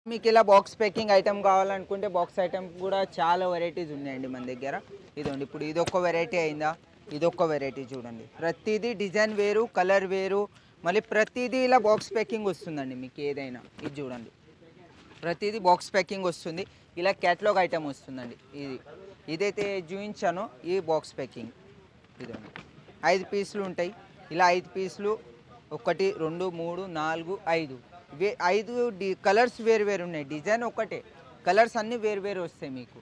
మీకు ఇలా box packing item కావాలనుకుంటే బాక్స్ ఐటమ్ కూడా చాలా వెరైటీస్ ఉన్నాయండి మన దగ్గర ఇదండి ఇప్పుడు ఇది ఒక వెరైటీ అయిందా ఇది ఒక వెరైటీ చూడండి ప్రతిదీ డిజైన్ వేరు కలర్ వేరు మళ్ళీ ప్రతిదీ ఇలా బాక్స్ ప్యాకింగ్ వస్తుందండి మీకు ఏదైనా ఇది చూడండి ప్రతిదీ బాక్స్ ప్యాకింగ్ వస్తుంది ఇలా క్యాటలాగ్ ఐటమ్ వస్తుందండి ఇది ఇదైతే చూపించానో ఈ బాక్స్ ప్యాకింగ్ ఇదండి ఐదు పీసులు ఉంటాయి ఇలా ఐదు పీసులు ఒకటి రెండు మూడు నాలుగు ఐదు వే ఐదు డి కలర్స్ వేరు వేరు ఉన్నాయి డిజైన్ ఒకటే కలర్స్ అన్నీ వేరు వేరు వస్తాయి మీకు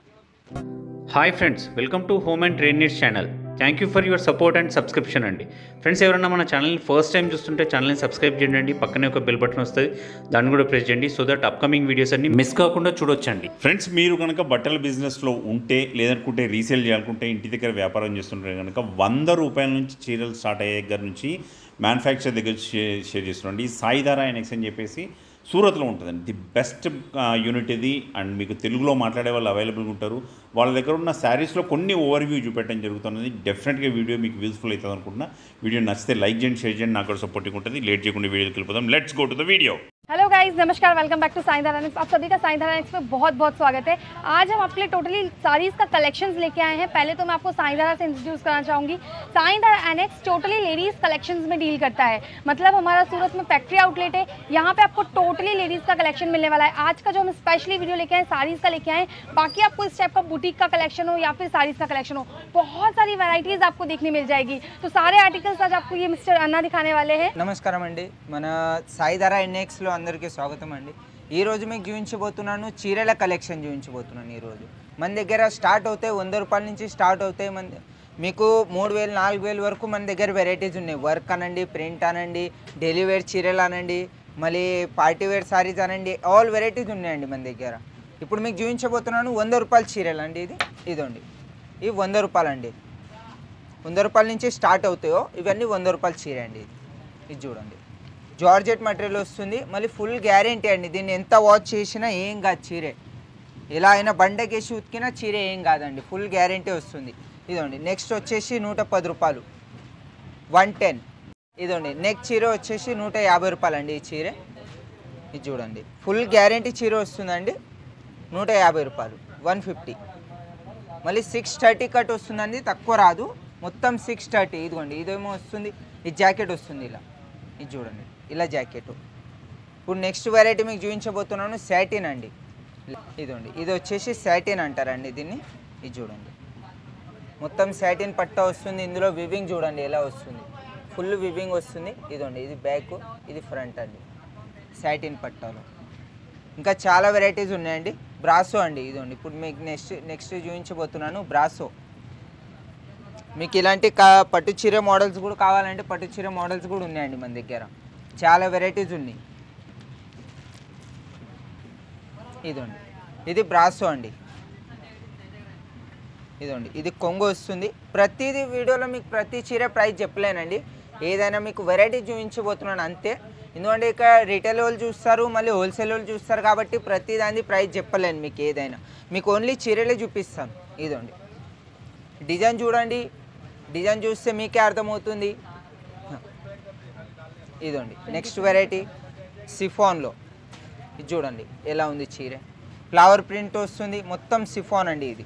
hi friends welcome to home and trade needs channel thank you for your support and subscription అండి ఫ్రెండ్స్ ఎవరైనా మన ఛానల్ని ఫస్ట్ టైం చూస్తుంటే ఛానల్ని సబ్స్క్రైబ్ చేయండి పక్కనే ఒక బెల్ బటన్ వస్తుంది దాన్ని కూడా ప్రెస్ చేయండి సో దట్ అప్కమింగ్ వీడియోస్ అన్ని మిస్ కాకుండా చూడొచ్చండి ఫ్రెండ్స్ మీరు కనుక బట్టల బిజినెస్లో ఉంటే లేదనుకుంటే రీసేల్ చేయాలనుకుంటే ఇంటి దగ్గర వ్యాపారం చేస్తుంటే కనుక వంద రూపాయల నుంచి చీరలు స్టార్ట్ అయ్యే దగ్గర నుంచి మ్యానుఫ్యాక్చర్ దగ్గర షేర్ షేర్ చేస్తున్నాండి సాయిధారా ఎనెక్స్ అని చెప్పేసి సూరత్లో ఉంటుందండి ది బెస్ట్ యూనిట్ ఇది అండ్ మీకు తెలుగులో మాట్లాడే వాళ్ళు అవైలబుల్గా ఉంటారు వాళ్ళ దగ్గర ఉన్న శారీస్లో కొన్ని ఓవర్ వ్యూ చూపెట్టడం జరుగుతున్నది డెఫినెట్గా వీడియో మీకు యూస్ఫుల్ అవుతుంది అనుకుంటున్నా వీడియో నచ్చితే లైక్ చేయండి షేర్ చేయండి నాకు కూడా సపోర్టింగ్ ఉంటుంది లేట్ చేయకుండా వీడియోకి వెళ్ళిపోదాం let's go to the video hello guys नमस्कार welcome back to science annex आप सभी का साइंस एनेक्स में बहुत बहुत स्वागत है आज हम आपके लिए टोटली साड़ीज़ का कलेक्शंस लेके आए हैं पहले तो मैं आपको साइंदारा से इंट्रोड्यूस करना चाहूँगी Saidhara annex totally ladies collections में डील करता है मतलब हमारा सूरत में फैक्ट्री आउटलेट है यहाँ पे आपको टोटली लेडीज़ का कलेक्शन मिलने वाला है आज का जो हम स्पेशली वीडियो लेके आए साड़ीज़ का लेके आए बाकी आपको इस टाइप का बुटीक का कलेक्शन हो या फिर साड़ीज़ का कलेक्शन हो बहुत सारी वैराइटीज़ आपको देखने मिल जाएगी तो सारे आर्टिकल्स आज आपको ये मिस्टर अन्ना दिखाने वाले हैं నమస్కారం అండి మన సాయిధార ఎన్ఎక్స్లో అందరికీ స్వాగతం అండి ఈరోజు మీకు చూపించబోతున్నాను చీరల కలెక్షన్ చూపించబోతున్నాను ఈరోజు మన దగ్గర స్టార్ట్ అవుతాయి వంద రూపాయల నుంచి స్టార్ట్ అవుతాయి మన మీకు మూడు వేలు నాలుగు వేలు వరకు మన దగ్గర వెరైటీస్ ఉన్నాయి వర్క్ అనండి ప్రింట్ అనండి డైలీ వేర్ చీరలు అనండి మళ్ళీ పార్టీ వేర్ సారీస్ అనండి ఆల్ వెరైటీస్ ఉన్నాయండి మన దగ్గర ఇప్పుడు మీకు చూపించబోతున్నాను వంద రూపాయల చీరలు అండి ఇది ఇదండి ఇవి వంద రూపాయలు అండి వంద రూపాయల నుంచి స్టార్ట్ అవుతాయో ఇవన్నీ వంద రూపాయల చీర అండి ఇది ఇది చూడండి జార్జెట్ మెటీరియల్ వస్తుంది మళ్ళీ ఫుల్ గ్యారెంటీ అండి దీన్ని ఎంత వాచ్ చేసినా ఏం కాదు చీరే ఎలా అయినా బండకేసి ఉతికినా చీర ఏం కాదండి ఫుల్ గ్యారెంటీ వస్తుంది ఇదండి నెక్స్ట్ వచ్చేసి నూట పది రూపాయలు వన్ టెన్ ఇదండి నెక్ చీర వచ్చేసి నూట యాభై రూపాయలు అండి ఈ చీర ఇది చూడండి ఫుల్ గ్యారెంటీ చీర వస్తుందండి నూట యాభై రూపాయలు వన్ ఫిఫ్టీ మళ్ళీ సిక్స్ థర్టీ కట్ వస్తుందండి తక్కువ రాదు మొత్తం సిక్స్ థర్టీ ఇదిగోండి ఇదేమో వస్తుంది ఈ జాకెట్ వస్తుంది ఇలా ఇది చూడండి ఇలా జాకెట్ ఇప్పుడు నెక్స్ట్ వెరైటీ మీకు చూపించబోతున్నాను శాటిన్ అండి ఇదండి ఇది వచ్చేసి శాటిన్ అంటారండి దీన్ని ఇది చూడండి మొత్తం శాటిన్ పట్ట వస్తుంది ఇందులో వివింగ్ చూడండి ఎలా వస్తుంది ఫుల్ వివింగ్ వస్తుంది ఇదండి ఇది బ్యాక్ ఇది ఫ్రంట్ అండి శాటిన్ పట్టాలో ఇంకా చాలా వెరైటీస్ ఉన్నాయండి బ్రాసో అండి ఇదండి ఇప్పుడు మీకు నెక్స్ట్ నెక్స్ట్ చూపించబోతున్నాను బ్రాసో మీకు ఇలాంటి కా పట్టు చీర మోడల్స్ కూడా కావాలంటే పట్టు చీర మోడల్స్ కూడా ఉన్నాయండి మన దగ్గర చాలా వెరైటీస్ ఉన్నాయి ఇదండి ఇది బ్రాసో అండి ఇదండి ఇది కొంగు వస్తుంది ప్రతిదీ వీడియోలో మీకు ప్రతి చీర ప్రైస్ చెప్పలేనండి ఏదైనా మీకు వెరైటీ చూపించబోతున్నాను అంతే ఎందుకంటే ఇక్కడ రిటైల్ వాళ్ళు చూస్తారు మళ్ళీ హోల్సేల్ వాళ్ళు చూస్తారు కాబట్టి ప్రతి దాని ప్రైస్ చెప్పలేను మీకు ఏదైనా మీకు ఓన్లీ చీరలే చూపిస్తాను ఇదండి డిజైన్ చూడండి డిజైన్ చూస్తే మీకే అర్థమవుతుంది ఇదండి నెక్స్ట్ వెరైటీ సిఫాన్లో ఇది చూడండి ఎలా ఉంది చీర ఫ్లవర్ ప్రింట్ వస్తుంది మొత్తం సిఫాన్ అండి ఇది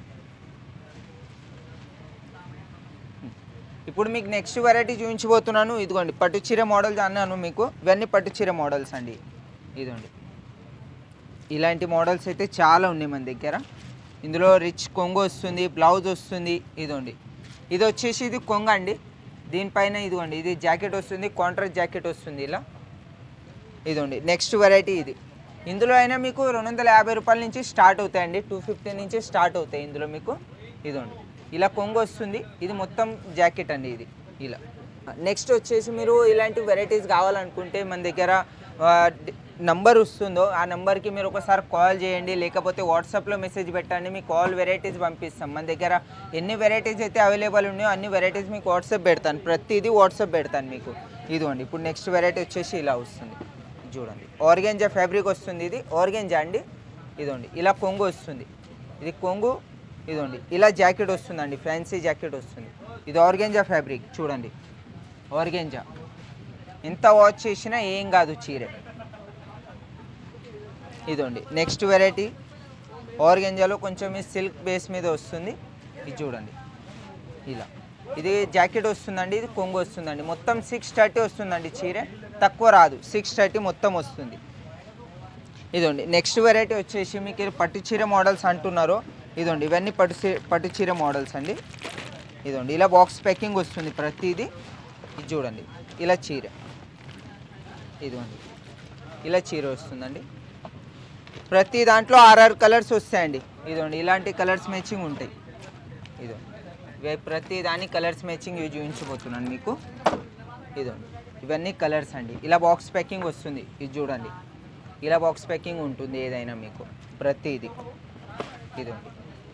ఇప్పుడు మీకు నెక్స్ట్ వెరైటీ చూపించబోతున్నాను ఇదిగోండి పట్టు చీర మోడల్స్ అన్నాను మీకు ఇవన్నీ పట్టు చీర మోడల్స్ అండి ఇదండి ఇలాంటి మోడల్స్ అయితే చాలా ఉన్నాయి మన దగ్గర ఇందులో రిచ్ కొంగు వస్తుంది బ్లౌజ్ వస్తుంది ఇదండి ఇది వచ్చేసి ఇది కొంగ అండి దీనిపైన ఇదిగోండి ఇది జాకెట్ వస్తుంది కాంట్రాక్ట్ జాకెట్ వస్తుంది ఇలా ఇదండి నెక్స్ట్ వెరైటీ ఇది ఇందులో అయినా మీకు రెండు వందల యాభై రూపాయల నుంచి స్టార్ట్ అవుతాయండి టూ ఫిఫ్టీ నుంచి స్టార్ట్ అవుతాయి ఇందులో మీకు ఇదండి ఇలా కొంగు వస్తుంది ఇది మొత్తం జాకెట్ అండి ఇది ఇలా నెక్స్ట్ వచ్చేసి మీరు ఇలాంటి వెరైటీస్ కావాలనుకుంటే మన దగ్గర నంబర్ వస్తుందో ఆ నెంబర్కి మీరు ఒకసారి కాల్ చేయండి లేకపోతే వాట్సాప్లో మెసేజ్ పెట్టండి మీ కాల్ వెరైటీస్ పంపిస్తాం మన దగ్గర ఎన్ని వెరైటీస్ అయితే అవైలబుల్ ఉన్నాయో అన్ని వెరైటీస్ మీకు వాట్సాప్ పెడతాను ప్రతిదీ వాట్సాప్ పెడతాను మీకు ఇదిగోండి ఇప్పుడు నెక్స్ట్ వెరైటీ వచ్చేసి ఇలా వస్తుంది ఇది చూడండి ఆర్గెంజా ఫ్యాబ్రిక్ వస్తుంది ఇది ఆర్గెంజా అండి ఇదండి ఇలా కొంగు వస్తుంది ఇది కొంగు ఇదండి ఇలా జాకెట్ వస్తుందండి ఫ్యాన్సీ జాకెట్ వస్తుంది ఇది ఆర్గెంజా ఫ్యాబ్రిక్ చూడండి ఆర్గెంజా ఎంత వాచ్ చేసినా ఏం కాదు చీర ఇదండి నెక్స్ట్ వెరైటీ ఆర్గెంజాలో కొంచెం ఈ సిల్క్ బేస్ మీద వస్తుంది ఇది చూడండి ఇలా ఇది జాకెట్ వస్తుందండి ఇది కొంగు వస్తుందండి మొత్తం సిక్స్ థర్టీ వస్తుందండి చీర తక్కువ రాదు సిక్స్ థర్టీ మొత్తం వస్తుంది ఇదండి నెక్స్ట్ వెరైటీ వచ్చేసి మీకు ఇది పట్టు చీర మోడల్స్ అంటున్నారు ఇదండి ఇవన్నీ పట్టు చీ- పట్టు చీర మోడల్స్ అండి ఇదండి ఇలా బాక్స్ ప్యాకింగ్ వస్తుంది ప్రతిదీ ఇది చూడండి ఇలా చీర ఇదిగోండి ఇలా చీర వస్తుందండి ప్రతి దాంట్లో ఆర్ఆర్ కలర్స్ వస్తాయండి ఇదండి ఇలాంటి కలర్స్ మ్యాచింగ్ ఉంటాయి ఇదో ఇవి ప్రతి దాని కలర్స్ మ్యాచింగ్ ఇవి చూపించబోతున్నాను మీకు ఇదండి ఇవన్నీ కలర్స్ అండి ఇలా బాక్స్ ప్యాకింగ్ వస్తుంది ఇది చూడండి ఇలా బాక్స్ ప్యాకింగ్ ఉంటుంది ఏదైనా మీకు ప్రతిది ఇదండి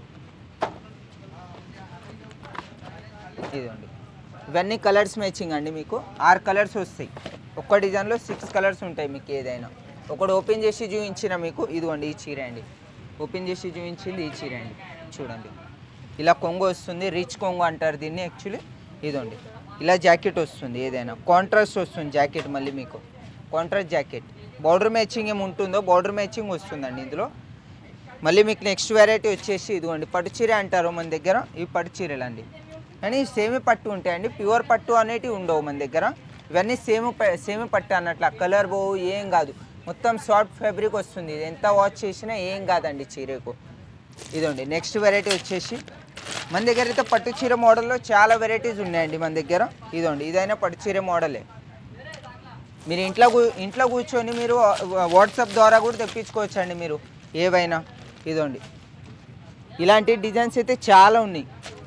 ఇదండి ఇవన్నీ కలర్స్ మ్యాచింగ్ అండి మీకు ఆరు కలర్స్ వస్తాయి ఒక్క డిజైన్లో సిక్స్ కలర్స్ ఉంటాయి మీకు ఏదైనా ఒకటి ఓపెన్ చేసి చూపించిన మీకు ఇదిగోండి ఈ చీర అండి ఓపెన్ చేసి చూపించింది ఈ చీర అండి చూడండి ఇలా కొంగు వస్తుంది రిచ్ కొంగు అంటారు దీన్ని యాక్చువల్లీ ఇదండి ఇలా జాకెట్ వస్తుంది ఏదైనా కాంట్రాస్ట్ వస్తుంది జాకెట్ మళ్ళీ మీకు కాంట్రాస్ట్ జాకెట్ బార్డర్ మ్యాచింగ్ ఏమి ఉంటుందో బార్డర్ మ్యాచింగ్ వస్తుందండి ఇందులో మళ్ళీ మీకు నెక్స్ట్ వెరైటీ వచ్చేసి ఇదిగోండి పట్టు చీర అంటారు మన దగ్గర ఈ పట్టు చీరలు అండి కానీ సేమి పట్టు ఉంటాయండి ప్యూర్ పట్టు అనేటివి ఉండవు మన దగ్గర ఇవన్నీ సేమ్ ప- సేమి పట్టు అన్నట్లు కలర్ పోవు ఏం కాదు మొత్తం సాఫ్ట్ ఫ్యాబ్రిక్ వస్తుంది ఇది ఎంత వాష్ చేసినా ఏం కాదండి చీరకు ఇదండి నెక్స్ట్ వెరైటీ వచ్చేసి మన దగ్గర అయితే పట్టు చీర మోడల్లో చాలా వెరైటీస్ ఉన్నాయండి మన దగ్గర ఇదండి ఇదైనా పట్టు చీర మోడలే మీరు ఇంట్లో కూ ఇంట్లో కూర్చొని మీరు వా- వాట్సాప్ ద్వారా కూడా తెప్పించుకోవచ్చు అండి మీరు ఏవైనా ఇదండి ఇలాంటి డిజైన్స్ అయితే చాలా ఉన్నాయి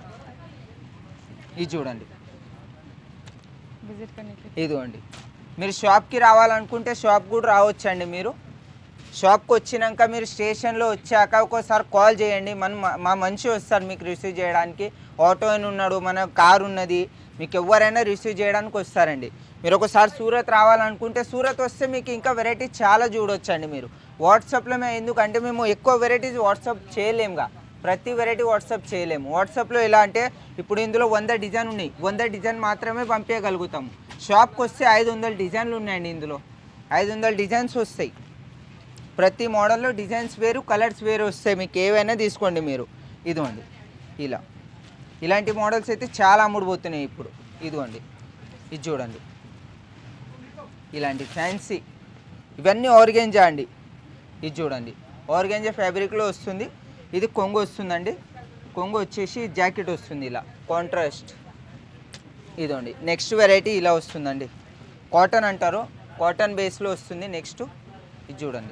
ఇది చూడండి विजिट करने के ఇదిగోండి మీరు షాప్కి రావాలనుకుంటే షాప్ కూడా రావచ్చండి మీరు షాప్కి వచ్చినాక మీరు స్టేషన్లో వచ్చాక ఒక్కోసారి కాల్ చేయండి మన మా మనిషి వస్తారు మీకు రిసీవ్ చేయడానికి ఆటో అని ఉన్నాడు మన కార్ ఉన్నది మీకు ఎవరైనా రిసీవ్ చేయడానికి వస్తారండి మీరు ఒకసారి సూరత్ రావాలనుకుంటే సూరత్ వస్తే మీకు ఇంకా వెరైటీ చాలా చూడొచ్చండి మీరు వాట్సాప్లో మేము ఎందుకంటే మేము ఎక్కువ వెరైటీస్ వాట్సాప్ చేయలేముగా ప్రతి వెరైటీ వాట్సాప్ చేయలేము వాట్సాప్లో ఎలా అంటే ఇప్పుడు ఇందులో వంద డిజైన్ ఉన్నాయి వంద డిజైన్ మాత్రమే పంపించగలుగుతాము షాప్కి వస్తే ఐదు వందల డిజైన్లు ఉన్నాయండి ఇందులో ఐదు వందల డిజైన్స్ వస్తాయి ప్రతి మోడల్లో డిజైన్స్ వేరు కలర్స్ వేరు వస్తాయి మీకు ఏవైనా తీసుకోండి మీరు ఇదిగోండి ఇలా ఇలాంటి మోడల్స్ అయితే చాలా అమ్ముడుపోతున్నాయి ఇప్పుడు ఇదిగోండి ఇది చూడండి ఇలాంటి ఫ్యాన్సీ ఇవన్నీ ఆర్గెంజా అండి ఇది చూడండి ఆర్గెంజా ఫ్యాబ్రిక్లో వస్తుంది ఇది కొంగు వస్తుందండి కొంగు వచ్చేసి జాకెట్ వస్తుంది ఇలా కాంట్రాస్ట్ ఇదండి నెక్స్ట్ వెరైటీ ఇలా వస్తుందండి కాటన్ అంటారు కాటన్ బేస్లో వస్తుంది నెక్స్ట్ ఇది చూడండి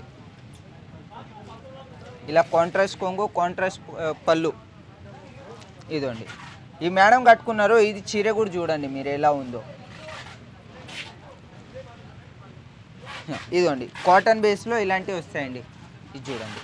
ఇలా కాంట్రాస్ట్ కొంగు కాంట్రాస్ట్ ఆ, పళ్ళు ఇదండి ఈ మేడం కట్టుకున్నారు ఇది చీర కూడా చూడండి మీరు ఎలా ఉందో ఇదండి కాటన్ బేస్లో ఇలాంటివి వస్తాయండి ఇది చూడండి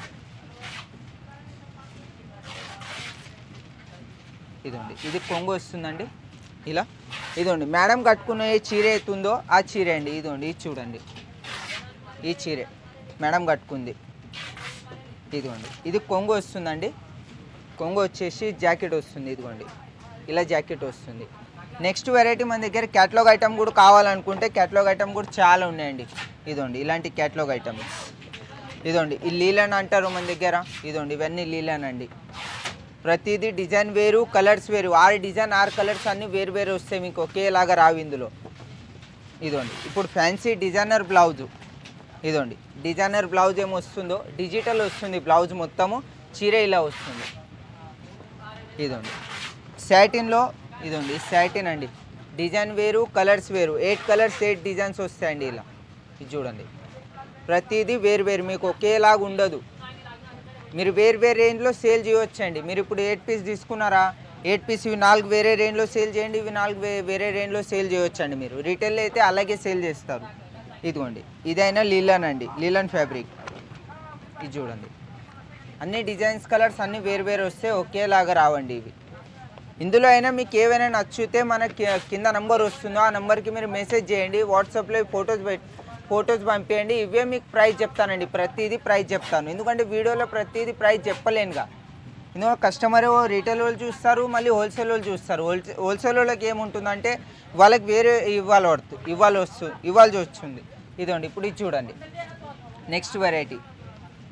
ఇదండి ఇది కొంగు వస్తుందండి ఇలా ఇదండి మేడం కట్టుకున్న ఏ చీర అవుతుందో ఆ చీర అండి ఇదండి ఇది చూడండి ఈ చీరే మేడం కట్టుకుంది ఇదిగోండి ఇది కొంగు వస్తుందండి కొంగు వచ్చేసి జాకెట్ వస్తుంది ఇదిగోండి ఇలా జాకెట్ వస్తుంది నెక్స్ట్ వెరైటీ మన దగ్గర క్యాటలాగ్ ఐటమ్ కూడా కావాలనుకుంటే క్యాటలాగ్ ఐటమ్ కూడా చాలా ఉన్నాయండి ఇదండి ఇలాంటి క్యాటలాగ్ ఐటమ్స్ ఇదండి ఈ లీలన్ అంటారు మన దగ్గర ఇదండి ఇవన్నీ లీలన్ అండి ప్రతిదీ డిజైన్ వేరు కలర్స్ వేరు ఆరు డిజైన్ ఆరు కలర్స్ అన్నీ వేరు వేరు వస్తాయి మీకు ఒకేలాగా రావు ఇందులో ఇదండి ఇప్పుడు ఫ్యాన్సీ డిజైనర్ బ్లౌజు ఇదండి డిజైనర్ బ్లౌజ్ ఏమి వస్తుందో డిజిటల్ వస్తుంది బ్లౌజ్ మొత్తము చీర ఇలా వస్తుంది ఇదండి శాటిన్లో ఇదండి శాటిన్ అండి డిజైన్ వేరు కలర్స్ వేరు ఎయిట్ కలర్స్ ఎయిట్ డిజైన్స్ వస్తాయండి ఇలా ఇది చూడండి ప్రతిదీ వేరు వేరు మీకు ఒకేలాగా ఉండదు మీరు వేరు వేరు రేంజ్లో సేల్ చేయవచ్చండి మీరు ఇప్పుడు ఎయిట్ పీస్ తీసుకున్నారా ఎయిట్ పీస్ ఇవి నాలుగు వేరే రేంజ్లో సేల్ చేయండి ఇవి నాలుగు వే- వేరే రేంజ్లో సేల్ చేయవచ్చండి మీరు రీటైల్ అయితే అలాగే సేల్ చేస్తారు ఇదిగోండి ఇదైనా లీలన్ అండి లీలన్ ఫ్యాబ్రిక్ ఇది చూడండి అన్ని డిజైన్స్ కలర్స్ అన్నీ వేరు వేరు వస్తే ఒకేలాగా రావండి ఇవి ఇందులో అయినా మీకు ఏవైనా నచ్చితే మన కి- కింద నంబర్ వస్తుందో ఆ నెంబర్కి మీరు మెసేజ్ చేయండి వాట్సాప్లో ఫొటోస్ పెట్ ఫొటోస్ పంపించండి ఇవే మీకు ప్రైస్ చెప్తానండి ప్రతిదీ ప్రైస్ చెప్తాను ఎందుకంటే వీడియోలో ప్రతిదీ ప్రైస్ చెప్పలేనుగా ఎందుకంటే కస్టమర్ రీటైల్ వాళ్ళు చూస్తారు మళ్ళీ హోల్సేల్ వాళ్ళు చూస్తారు హోల్సే హోల్సేల్ వాళ్ళకి ఏముంటుందంటే వాళ్ళకి వేరే ఇవ్వాలి పడుతుంది ఇవ్వాలి వస్తుంది ఇవ్వాల్సి వస్తుంది ఇదండి ఇప్పుడు ఇది చూడండి నెక్స్ట్ వెరైటీ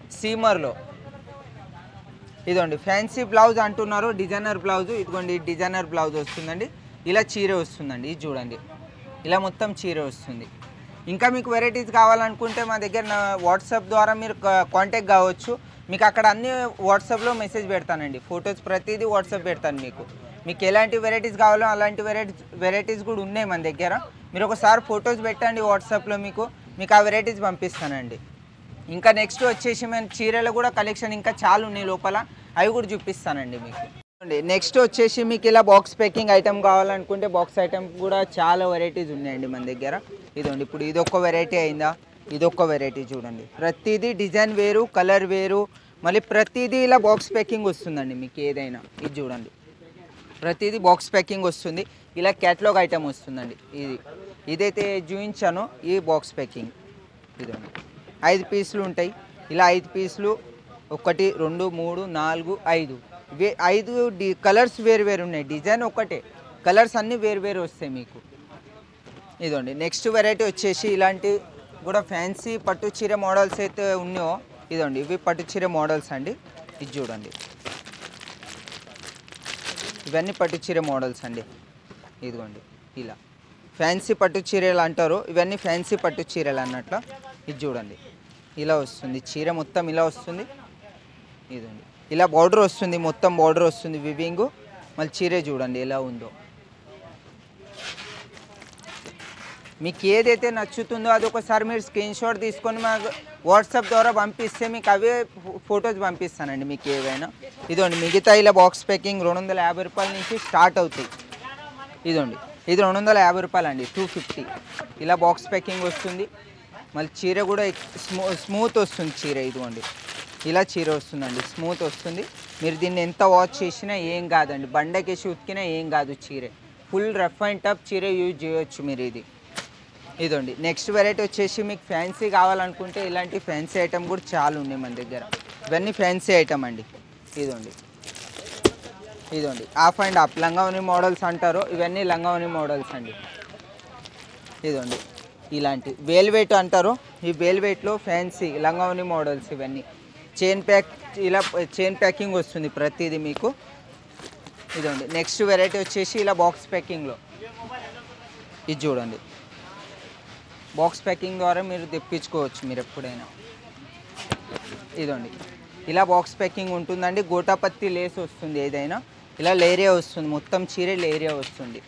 సీమర్లో ఇదిగోండి ఫ్యాన్సీ బ్లౌజ్ అంటున్నారు డిజైనర్ బ్లౌజ్ ఇదిగోండి డిజైనర్ బ్లౌజ్ వస్తుందండి ఇలా చీర వస్తుందండి ఇది చూడండి ఇలా మొత్తం చీర వస్తుంది ఇంకా మీకు వెరైటీస్ కావాలనుకుంటే మా దగ్గర నా వాట్సాప్ ద్వారా మీరు కాంటాక్ట్ కావచ్చు మీకు అక్కడ అన్ని వాట్సాప్లో మెసేజ్ పెడతానండి ఫొటోస్ ప్రతిదీ వాట్సాప్ పెడతాను మీకు మీకు ఎలాంటి వెరైటీస్ కావాలో అలాంటి వెరైటీస్ వెరైటీస్ కూడా ఉన్నాయి మన దగ్గర మీరు ఒకసారి ఫొటోస్ పెట్టండి వాట్సాప్లో మీకు మీకు ఆ వెరైటీస్ పంపిస్తానండి ఇంకా నెక్స్ట్ వచ్చేసి మన చీరలు కూడా కలెక్షన్ ఇంకా చాలా ఉన్నాయి లోపల అవి కూడా చూపిస్తానండి మీకు నెక్స్ట్ వచ్చేసి మీకు ఇలా బాక్స్ ప్యాకింగ్ ఐటమ్ కావాలనుకుంటే బాక్స్ ఐటమ్ కూడా చాలా వెరైటీస్ ఉన్నాయండి మన దగ్గర ఇదండి ఇప్పుడు ఇదొక వెరైటీ అయిందా ఇదొక వెరైటీ చూడండి ప్రతిదీ డిజైన్ వేరు కలర్ వేరు మళ్ళీ ప్రతిదీ ఇలా బాక్స్ ప్యాకింగ్ వస్తుందండి మీకు ఏదైనా ఇది చూడండి ప్రతిదీ బాక్స్ ప్యాకింగ్ వస్తుంది ఇలా క్యాటలాగ్ ఐటమ్ వస్తుందండి ఇది ఇదైతే చూపించానో ఈ బాక్స్ ప్యాకింగ్ ఇదండి ఐదు పీసులు ఉంటాయి ఇలా ఐదు పీసులు ఒకటి రెండు మూడు నాలుగు ఐదు వే ఐదు డి కలర్స్ వేరు వేరు ఉన్నాయి డిజైన్ ఒకటే కలర్స్ అన్నీ వేరు వేరు వస్తాయి మీకు ఇదండి నెక్స్ట్ వెరైటీ వచ్చేసి ఇలాంటి కూడా ఫ్యాన్సీ పట్టు చీర మోడల్స్ అయితే ఉన్నాయో ఇదండి ఇవి పట్టు చీర మోడల్స్ అండి ఇది చూడండి ఇవన్నీ పట్టు చీర మోడల్స్ అండి ఇదిగోండి ఇలా ఫ్యాన్సీ పట్టు చీరలు అంటారు ఇవన్నీ ఫ్యాన్సీ పట్టు చీరలు అన్నట్లు ఇది చూడండి ఇలా వస్తుంది చీర మొత్తం ఇలా వస్తుంది ఇదండి ఇలా బార్డర్ వస్తుంది మొత్తం బార్డర్ వస్తుంది వివింగ్ మళ్ళీ చీర చూడండి ఎలా ఉందో మీకు ఏదైతే నచ్చుతుందో అది ఒకసారి మీరు స్క్రీన్ షాట్ తీసుకొని మాకు వాట్సాప్ ద్వారా పంపిస్తే మీకు అవే ఫో- ఫొటోస్ పంపిస్తానండి మీకు ఏవైనా ఇదండి మిగతా ఇలా బాక్స్ ప్యాకింగ్ రెండు వందల యాభై రూపాయల నుంచి స్టార్ట్ అవుతాయి ఇదండి ఇది రెండు వందల యాభై రూపాయలు అండి టూ ఫిఫ్టీ ఇలా బాక్స్ ప్యాకింగ్ వస్తుంది మళ్ళీ చీర కూడా ఎక్- స్మూ స్మూత్ వస్తుంది చీర ఇదిగోండి ఇలా చీర వస్తుందండి స్మూత్ వస్తుంది మీరు దీన్ని ఎంత వాష్ చేసినా ఏం కాదండి బండకేసి ఉతికినా ఏం కాదు చీర ఫుల్ రఫ్ అండ్ టఫ్ చీర యూజ్ చేయొచ్చు మీరు ఇది ఇదండి నెక్స్ట్ వెరైటీ వచ్చేసి మీకు ఫ్యాన్సీ కావాలనుకుంటే ఇలాంటి ఫ్యాన్సీ ఐటమ్ కూడా చాలా ఉన్నాయి మన దగ్గర ఇవన్నీ ఫ్యాన్సీ ఐటమ్ అండి ఇదండి ఇదండి ఆఫ్ అండ్ అప్ లంగావని మోడల్స్ అంటారు ఇవన్నీ లంగావని మోడల్స్ అండి ఇదండి ఇలాంటి వేల్వేట్ అంటారు ఈ వేల్వేట్లో ఫ్యాన్సీ లంగావని మోడల్స్ ఇవన్నీ చైన్ ప్యాక్ ఇలా చైన్ ప్యాకింగ్ వస్తుంది ప్రతిదీ మీకు ఇదండి నెక్స్ట్ వెరైటీ వచ్చేసి ఇలా బాక్స్ ప్యాకింగ్లో ఇది చూడండి బాక్స్ ప్యాకింగ్ ద్వారా మీరు తెప్పించుకోవచ్చు మీరు ఎప్పుడైనా ఇదండి ఇలా బాక్స్ ప్యాకింగ్ ఉంటుందండి గోటాపత్తి లేస్ వస్తుంది ఏదైనా ఇలా లేరియా వస్తుంది మొత్తం చీర లేరియా వస్తుంది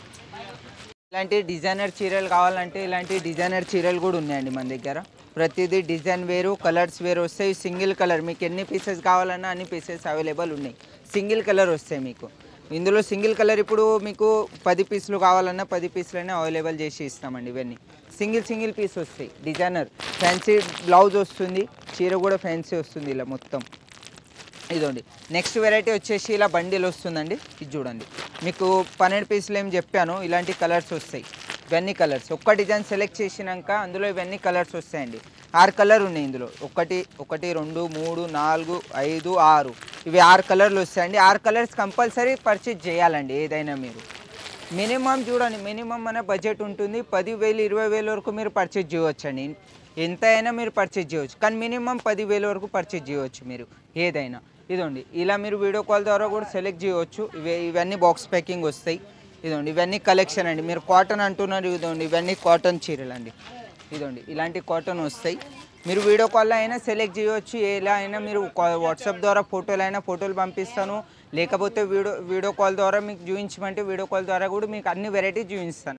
ఇలాంటి డిజైనర్ చీరలు కావాలంటే ఇలాంటి డిజైనర్ చీరలు కూడా ఉన్నాయండి మన దగ్గర ప్రతిదీ డిజైన్ వేరు కలర్స్ వేరు వస్తాయి సింగిల్ కలర్ మీకు ఎన్ని పీసెస్ కావాలన్నా అన్ని పీసెస్ అవైలబుల్ ఉన్నాయి సింగిల్ కలర్ వస్తాయి మీకు ఇందులో సింగిల్ కలర్ ఇప్పుడు మీకు పది పీసులు కావాలన్నా పది పీసులైనా అవైలబుల్ చేసి ఇస్తామండి ఇవన్నీ సింగిల్ సింగిల్ పీస్ వస్తాయి డిజైనర్ ఫ్యాన్సీ బ్లౌజ్ వస్తుంది చీర కూడా ఫ్యాన్సీ వస్తుంది ఇలా మొత్తం ఇదండి నెక్స్ట్ వెరైటీ వచ్చేసి ఇలా బండిల్ వస్తుందండి ఇది చూడండి మీకు పన్నెండు పీసులు ఏం చెప్పాను ఇలాంటి కలర్స్ వస్తాయి ఇవన్నీ కలర్స్ ఒక్క డిజైన్ సెలెక్ట్ చేసినాక అందులో ఇవన్నీ కలర్స్ వస్తాయండి ఆరు కలర్ ఉన్నాయి ఇందులో ఒకటి ఒకటి రెండు మూడు నాలుగు ఐదు ఆరు ఇవి ఆరు కలర్లు వస్తాయండి ఆరు కలర్స్ కంపల్సరీ పర్చేజ్ చేయాలండి ఏదైనా మీరు మినిమం చూడండి మినిమం మన బడ్జెట్ ఉంటుంది పదివేలు ఇరవై వేల వరకు మీరు పర్చేజ్ చేయవచ్చండి ఎంత అయినా మీరు పర్చేజ్ చేయవచ్చు కానీ మినిమం పదివేల వరకు పర్చేజ్ చేయవచ్చు మీరు ఏదైనా ఇదండి ఇలా మీరు వీడియో కాల్ ద్వారా కూడా సెలెక్ట్ చేయవచ్చు ఇవి ఇవన్నీ బాక్స్ ప్యాకింగ్ వస్తాయి ఇదండి ఇవన్నీ కలెక్షన్ అండి మీరు కాటన్ అంటున్నారు ఇదండి ఇవన్నీ కాటన్ చీరలు అండి ఇదండి ఇలాంటి కాటన్ వస్తాయి మీరు వీడియో కాల్లో అయినా సెలెక్ట్ చేయవచ్చు ఎలా అయినా మీరు కా- వాట్సాప్ ద్వారా ఫోటోలు అయినా ఫోటోలు పంపిస్తాను లేకపోతే వీడియో వీడియో కాల్ ద్వారా మీకు చూపించమంటే వీడియో కాల్ ద్వారా కూడా మీకు అన్ని వెరైటీ చూపిస్తాను